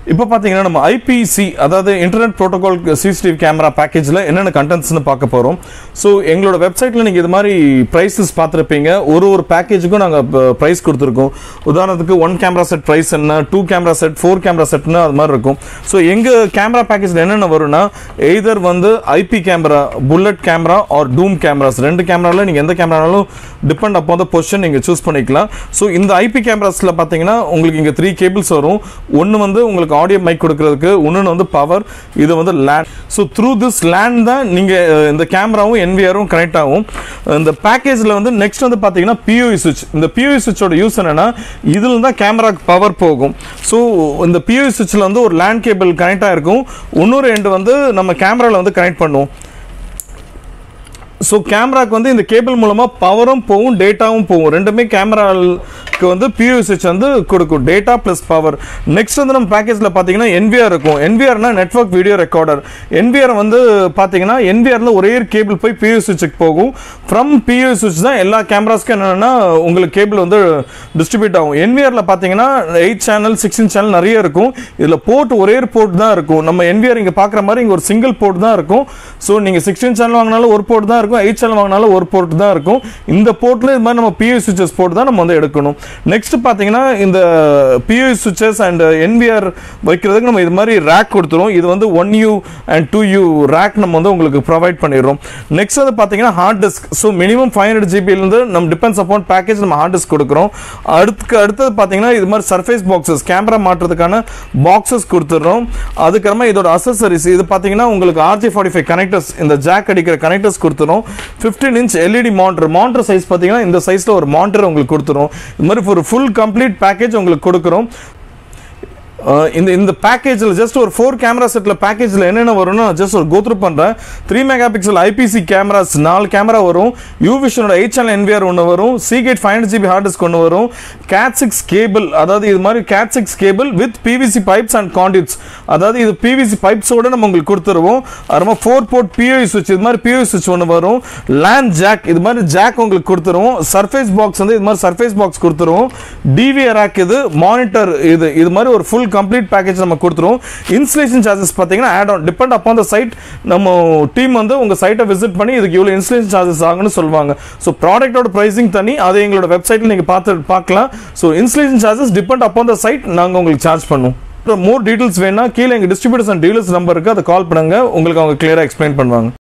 இப்போ பார்த்தீங்கன்னா நம்ம ஐபிசி அதாவது இன்டர்நெட் ப்ரோட்டோகால் சிசிடிவி கேமரா பேக்கேஜில் என்னென்ன கண்டென்ட்ஸ்னு பார்க்க போகிறோம் ஸோ எங்களோட வெப்சைட்டில் நீங்கள் இது மாதிரி ப்ரைஸஸ் பார்த்துருப்பீங்க ஒரு ஒரு பேக்கேஜுக்கும் நாங்கள் ப்ரைஸ் கொடுத்துருக்கோம் உதாரணத்துக்கு ஒன் கேமரா செட் ப்ரைஸ் என்ன two camera set four camera செட்னு அது மாதிரி இருக்கும் ஸோ எங்கள் கேமரா பேக்கேஜில் என்னென்ன வரும்னா எய்தர் வந்து IP camera bullet camera or dome cameras ரெண்டு கேமராவில் நீங்கள் எந்த கேமரானாலும் டிபெண்ட் அப்போ த பொசிஷன் நீங்கள் சூஸ் பண்ணிக்கலாம் ஸோ இந்த ஐபி கேமராஸில் பார்த்தீங்கன்னா உங்களுக்கு இங்கே த்ரீ கேபிள்ஸ் வரும் ஒன்று வந்து உங்களுக்கு ஆடியோ மைக் கொடுக்கறதுக்கு இன்னொன்று வந்து பவர் இது வந்து LAN so through this LAN தான் நீங்கள் இந்த கேமராவும் என்விஆரும் கனெக்ட் ஆகும் இந்த பேக்கேஜில் வந்து நெக்ஸ்ட் வந்து பார்த்தீங்கன்னா பியூஇ சுவிட்ச் இந்த பியூஇ சுவிட்சோட யூஸ் என்னன்னா இதில் தான் கேமராக்கு பவர் போகும் ஸோ இந்த பியூஇ சுவிட்சில் வந்து ஒரு லேண்ட் கேபிள் கனெக்ட் ஆகிருக்கும் இன்னொரு எண்டு வந்து நம்ம கேமராவில் வந்து கனெக்ட் பண்ணுவோம் ஸோ கேமராக்கு வந்து இந்த கேபிள் மூலமாக பவரும் போகும் டேட்டாவும் போகும் ரெண்டுமே கேமராவுக்கு வந்து பியூஎஸ்ஹெச் வந்து கொடுக்கும் டேட்டா ப்ளஸ் பவர் நெக்ஸ்ட் வந்து நம்ம பேக்கேஜில் பார்த்தீங்கன்னா என்விஆர் இருக்கும் என்விஆர்னா நெட்வொர்க் வீடியோ ரெக்கார்டர் என்விஆர் வந்து பார்த்தீங்கன்னா என்விஆரில் ஒரே கேபிள் போய் பியூஎஸ்ஹெச்சுக்கு போகும் ஃப்ரம் பியூஎஸ்ஹெச் தான் எல்லா கேமராஸ்க்கும் என்னென்னா உங்களுக்கு கேபிள் வந்து டிஸ்ட்ரிபியூட் ஆகும் என்விஆரில் பார்த்தீங்கன்னா எயிட் சேனல் சிக்ஸ்டீன் சேனல் நிறைய இருக்கும் இதில் போர்ட் ஒரே போர்ட் தான் இருக்கும் நம்ம என்விஆர் இங்கே பார்க்குற மாதிரி இங்கே ஒரு சிங்கிள் போர்ட் தான் இருக்கும் ஸோ நீங்கள் சிக்ஸ்டீன் சேனல் வாங்கினாலும் ஒரு போர்ட் தான் இருக்கும் எயிட் சேனல் வாங்கினாலும் ஒரு போர்ட் தான் இருக்கும் இந்த போர்ட்டில் இது மாதிரி நம்ம பியூஎஸ் சுவிச்சஸ் போர்ட் தான் நம்ம வந்து எடுக்கணும் நெக்ஸ்ட் பார்த்தீங்கன்னா இந்த பியூஎஸ் சுவிச்சஸ் அண்ட் என்விஆர் வைக்கிறதுக்கு நம்ம இது மாதிரி ரேக் கொடுத்துரும் இது வந்து one U and two U rack நம்ம வந்து உங்களுக்கு ப்ரொவைட் பண்ணிடுறோம் நெக்ஸ்ட் வந்து பார்த்தீங்கன்னா hard disk so minimum five hundred ஜிபிலேருந்து நம்ம டிபெண்ட்ஸ் அப்பான் பேக்கேஜ் நம்ம ஹார்ட் டிஸ்க் கொடுக்குறோம் அடுத்து அடுத்தது பார்த்தீங்கன்னா இது மாதிரி சர்ஃபேஸ் பாக்ஸஸ் கேமரா மாட்டுறதுக்கான பாக்ஸஸ் கொடுத்துட்றோம் அதுக்கப்புறமா இதோட அசசரிஸ் இது பார்த்தீங்கன்னா உங்களுக்கு ஆர்ஜி ஃபார்ட்டி ஃபைவ் கனெக்டர்ஸ் இந்த ஜாக் அடிக்கிற கனெக்டர்ஸ் கொடுத்துரும் fifteen inch LED monitor monitor size பார்த்தீங்கன்னா இந்த சைஸில் ஒரு மானிட்டர் உங்களுக்கு கொடுத்துரும் இது மாதிரி ஒரு ஃபுல் கம்ப்ளீட் பேக்கேஜ் உங்களுக்கு கொடுக்குறோம் அஹ் இந்த இந்த பேக்கேஜில் ஜஸ்ட் ஒரு ஃபோர் கேமரா செட்டில் பேக்கேஜில் என்னென்ன வரும்னு நான் ஜஸ்ட் ஒரு கோத்ரூ பண்ணுறேன் three mega pixel IPC cameras நாலு கேமரா வரும் யூவிஷனோட எயிட் சேனல் என்விஆர் ஒன்று வரும் Seagate five hundred GB hard disk ஒன்று வரும் கேட் சிக்ஸ் கேபிள் அதாவது இது மாதிரி cat six cable with PVC pipes and conduits அதாவது இது பிவிசி பைப்ஸோட நம்ம உங்களுக்கு கொடுத்துருவோம் அப்புறமா ஃபோர் போர்ட் பிஓஇ சுவிட்ச் இது மாதிரி பிஓஇ சுவிட்ச் ஒன்று வரும் லேண்ட் ஜாக் இது மாதிரி ஜாக் உங்களுக்கு கொடுத்துருவோம் சர்ஃபேஸ் பாக்ஸ் வந்து இது மாதிரி சர்ஃபேஸ் பாக்ஸ் கொடுத்துருவோம் டிவிஆர் ரேக் இது மானிட்டர் இது இது மாதிரி ஒரு ஃபுல் கம்ப்ளீட் பேக்கேஜ் நம்ம கொடுத்துருவோம் இன்ஸ்டலேஷன் சார்ஜஸ் பார்த்தீங்கன்னா add on depend upon the site நம்ம டீம் வந்து உங்கள் சைட்டை விசிட் பண்ணி இதுக்கு இவ்வளோ இன்ஸ்டலேஷன் சார்ஜஸ் ஆகும்னு சொல்லுவாங்க ஸோ ப்ராடக்ட்டோட ப்ரைஸிங் தனி அதை எங்களோட வெப்சைட்டில் நீங்கள் பார்த்து பார்க்கலாம் so installation charges depend upon the site நாங்கள் உங்களுக்கு சார்ஜ் பண்ணுவோம் மோர் டீட்டெயில்ஸ் வேணா கீழே எங்கள் டிஸ்ட்ரிபியூட்டர்ஸ் அண்ட் டீலர்ஸ் நம்பருக்கு அதை கால் பண்ணுங்க உங்களுக்கு அவங்க கிளியராக எக்ஸ்பிளைன் பண்ணுவாங்க